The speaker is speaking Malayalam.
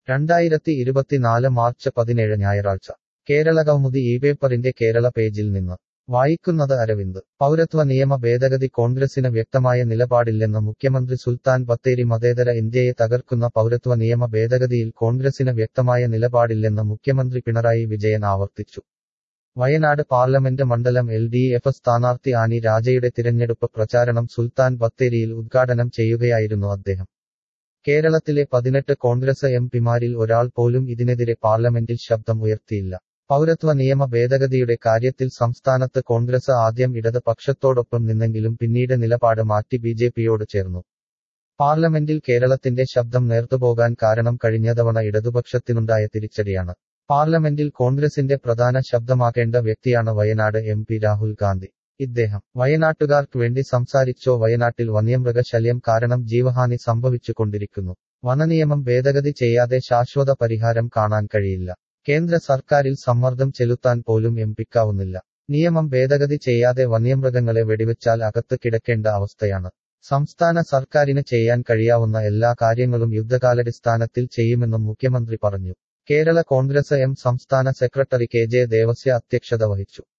രണ്ടായിരത്തി ഇരുപത്തിനാല് മാർച്ച് പതിനേഴ് ഞായറാഴ്ച കേരളകൗമുദി ഈ പേപ്പറിന്റെ കേരള പേജിൽ നിന്ന് വായിക്കുന്നത് അരവിന്ദ് പൗരത്വ നിയമ ഭേദഗതി കോൺഗ്രസിന് വ്യക്തമായ നിലപാടില്ലെന്ന് മുഖ്യമന്ത്രി സുൽത്താൻ ബത്തേരി മതേതര ഇന്ത്യയെ തകർക്കുന്ന പൗരത്വ നിയമ ഭേദഗതിയിൽ കോൺഗ്രസിന് വ്യക്തമായ നിലപാടില്ലെന്ന് മുഖ്യമന്ത്രി പിണറായി വിജയൻ ആവർത്തിച്ചു വയനാട് പാർലമെന്റ് മണ്ഡലം എൽ ഡി എഫ് സ്ഥാനാർത്ഥി ആനി രാജയുടെ തിരഞ്ഞെടുപ്പ് പ്രചാരണം സുൽത്താൻ ബത്തേരിയിൽ ഉദ്ഘാടനം ചെയ്യുകയായിരുന്നു അദ്ദേഹം കേരളത്തിലെ പതിനെട്ട് കോൺഗ്രസ് എം പിമാരിൽ ഒരാൾ പോലും ഇതിനെതിരെ പാർലമെന്റിൽ ശബ്ദം ഉയർത്തിയില്ല പൗരത്വ നിയമ ഭേദഗതിയുടെ കാര്യത്തിൽ സംസ്ഥാനത്ത് കോൺഗ്രസ് ആദ്യം ഇടത് പക്ഷത്തോടൊപ്പം നിന്നെങ്കിലും പിന്നീട് നിലപാട് മാറ്റി ബി ജെ പിയോട് ചേർന്നു പാർലമെന്റിൽ കേരളത്തിന്റെ ശബ്ദം നേർത്തുപോകാൻ കാരണം കഴിഞ്ഞ തവണ ഇടതുപക്ഷത്തിനുണ്ടായ തിരിച്ചടിയാണ് പാർലമെന്റിൽ കോൺഗ്രസിന്റെ പ്രധാന ശബ്ദമാക്കേണ്ട വ്യക്തിയാണ് വയനാട് എം പി രാഹുൽ ഗാന്ധി ഇദ്ദേഹം വയനാട്ടുകാർക്ക് വേണ്ടി സംസാരിച്ചോ വയനാട്ടിൽ വന്യമൃഗശല്യം കാരണം ജീവഹാനി സംഭവിച്ചുകൊണ്ടിരിക്കുന്നു വനനിയമം ഭേദഗതി ചെയ്യാതെ ശാശ്വത പരിഹാരം കാണാൻ കഴിയില്ല കേന്ദ്ര സർക്കാരിൽ സമ്മർദ്ദം ചെലുത്താൻ പോലും എം പിക്കാവുന്നില്ല നിയമം ഭേദഗതി ചെയ്യാതെ വന്യമൃഗങ്ങളെ വെടിവെച്ചാൽ അകത്ത് കിടക്കേണ്ട അവസ്ഥയാണ് സംസ്ഥാന സർക്കാരിന് ചെയ്യാൻ കഴിയാവുന്ന എല്ലാ കാര്യങ്ങളും യുദ്ധകാലടിസ്ഥാനത്തിൽ ചെയ്യുമെന്നും മുഖ്യമന്ത്രി പറഞ്ഞു കേരള കോൺഗ്രസ് എം സംസ്ഥാന സെക്രട്ടറി കെ ജെ ദേവസ്യ അധ്യക്ഷത വഹിച്ചു